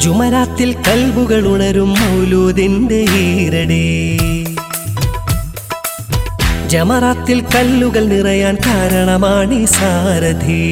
ജുമരാത്തിൽ കൽബുകൾ ഉണരും മൗലൂദിന്റെ ഈരടേ ജമറാത്തിൽ കല്ലുകൾ നിറയാൻ കാരണമാണി സാരഥി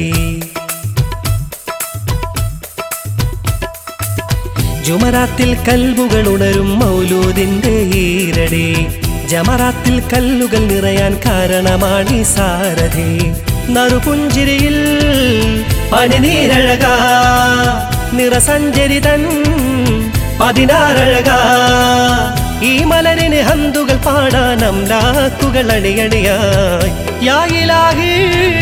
ജുമറാത്തിൽ കൽബുകൾ ഉണരും മൗലൂദിന്റെ ഈരടേ ജമറാത്തിൽ കല്ലുകൾ നിറയാൻ കാരണമാണി സാരഥി നറുപുഞ്ചിരിയിൽ പനിനീരഴക നിറസഞ്ചരിതൻ പതിനാറഴക ഈ മലരിന് ഹന്തുകൾ പാടാൻ അംലാക്കുകൾ അണിയണിയായി യായിലാഹി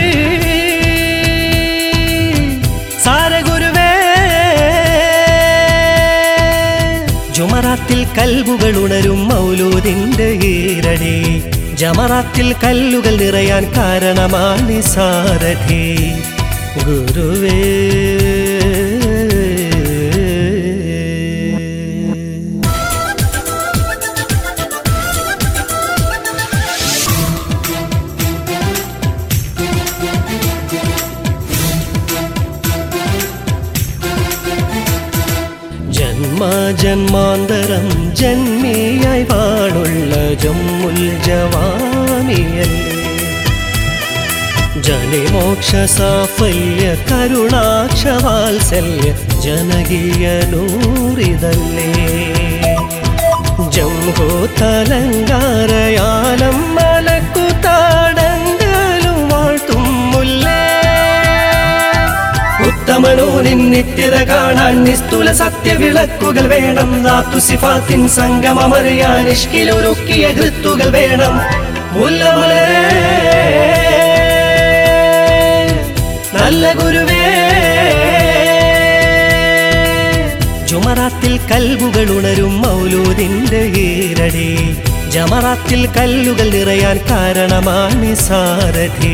സാരഗുരുവേ ജുമറാത്തിൽ കൽബുകൾ ഉണരും മൗലൂദിന്റെ ഈരടി ജമറാത്തിൽ കല്ലുകൾ നിറയാൻ കാരണമാണ് സാരഥി ഗുരുവേ ജന്മാജന്മാന്തരം ജന്മിയായി വാണുള്ള ജമ്മുൽ ജവാമിയല്ലേ ജനിമോക്ഷ സാഫല്യ കരുണാക്ഷ വാത്സല്യ ജനകീയ നൂറിതല്ലേ ജംഹോ തലങ്കാരയാലം മലക്കു താടങ്കലും വാഴ്ത്തും മുല്ലേ ഉത്തമനൂനിൻ നിത്യത കാണാൻ നിസ്തുല സത്യവിളക്കുകൾ വേണം നാത്തുസിഫാത്തിൻ സംഗമമറിയാൻ ഇഷ്കിലൊരുക്കിയ കൃത്തുകൾ വേണം മുല്ലമുലേ നല്ല ഗുരുവേ ജുമറാത്തിൽ കൽബുകൾ ഉണരും മൗലൂദിന്റെ ഈരടി ജമറാത്തിൽ കല്ലുകൾ നിറയാൻ കാരണമാണ് സാരഥി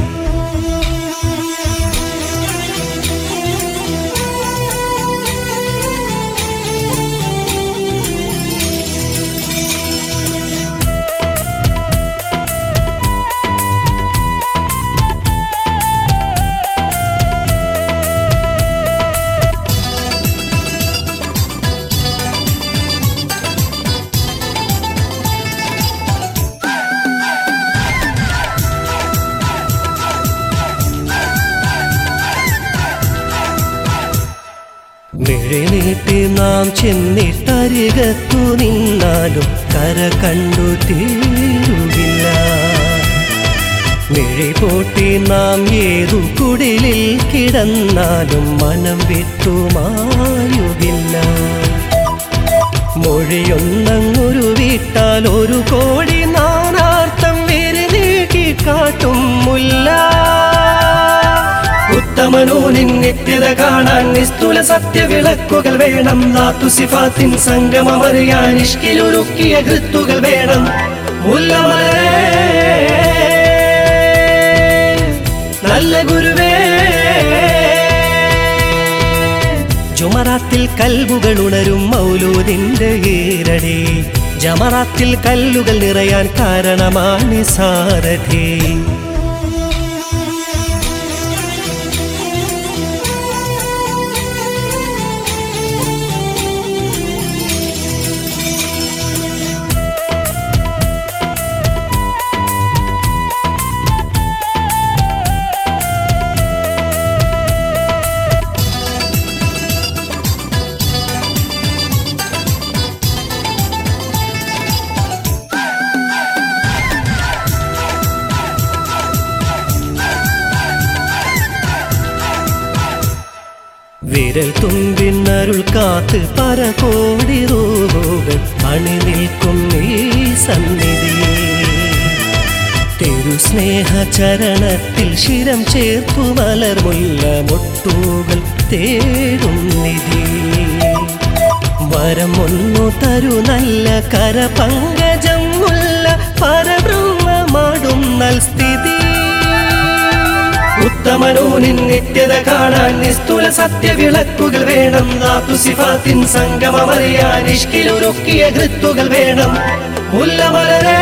മിഴിനീട്ടി നാം ചെന്നിട്ടരികത്തു നിന്നാലും കര കണ്ടു തീരുകില്ല മിഴി പൂട്ടി നാം ഏതു കുടിലിൽ കിടന്നാലും മനം വിട്ടുമായുകില്ല മൊഴിയൊന്നങ്ങൊരു വീട്ടാൽ ഒരു കോടി നാനാർത്ഥം വേറെ നീക്കി കാട്ടും മുല്ല ഉത്തമനൂനിൻ നിത്യത കാണാൻ നിസ്തുല സത്യവിളക്കുകൾ വേണം നാത്തുസിഫാത്തിൻ സംഗമമറിയാൻ ഇഷ്കിലൊരുക്കിയ കൃത്തുകൾ വേണം മുല്ലമലേ നല്ല ഗുരുവേ ജുമറാത്തിൽ കൽബുകൾ ഉണരും മൗലൂദിന്റെ ഈരടി ജമറാത്തിൽ കല്ലുകൾ നിറയാൻ കാരണമാണ് സാരഥി വിരൽ തുമ്പിന്നരുൾ കാത്ത് പരകോടി റൂഹുകൾ അണിനിൽക്കും ഈ സന്നിധി തിരുസ്നേഹ ചരണത്തിൽ ശിരം ചേർത്തു മലർമുല്ല മൊട്ടുകൾ തേടും നിധി വരം ഒന്നു തരു നല്ല കര പങ്കജം മുല്ല പരബ്രഹ്മമാടും നൽ സ്ഥിതി ഉത്തമനൂനിൻ നിത്യത കാണാൻ നിസ്തുല സത്യവിളക്കുകൾ വേണം നാത്തുസിഫാത്തിൻ സംഗമമറിയാൻ ഇഷ്കിലൊരുക്കിയ കൃത്തുകൾ വേണം മുല്ലമലരേ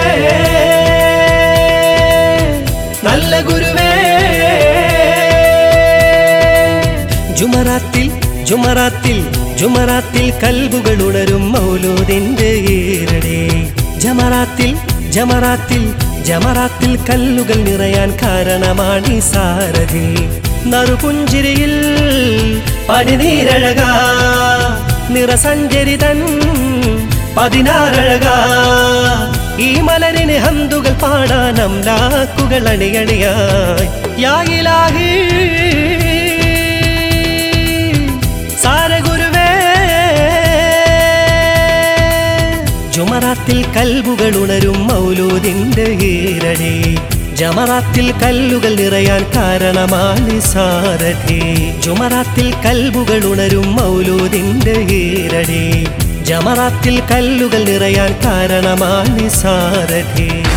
നല്ല ഗുരുവേ ജുമറാത്തിൽ ജുമറാത്തിൽ ജുമറാത്തിൽ കൽബുകൾ ഉണരും മൗലൂദിന്റെ ഈരടി ജമറാത്തിൽ ജമറാത്തിൽ ജമറാത്തിൽ കല്ലുകൾ നിറയാൻ കാരണമാണി സാരഥി നറുപുഞ്ചിരിയിൽ പടിനീരഴക നിറസഞ്ചരിതൻ പതിനാറഴക ഈ മലരിന് ഹന്തുകൾ പാടാനം ലാക്കുകൾ അണിയണിയായി യായിലാകി സാരഗുരുവേ ജുമറാത്തിൽ കൽബുകൾ ഉണരും മൗലൂദിന്റെ ഈരടി ജമറാത്തിൽ കല്ലുകൾ നിറയാൻ കാരണമാണ് സാരഥി ജുമറാത്തിൽ കൽബുകൾ ഉണരും മൗലൂദിന്റെ ഈരടി ജമറാത്തിൽ കല്ലുകൾ നിറയാൻ കാരണമാണ് സാരഥി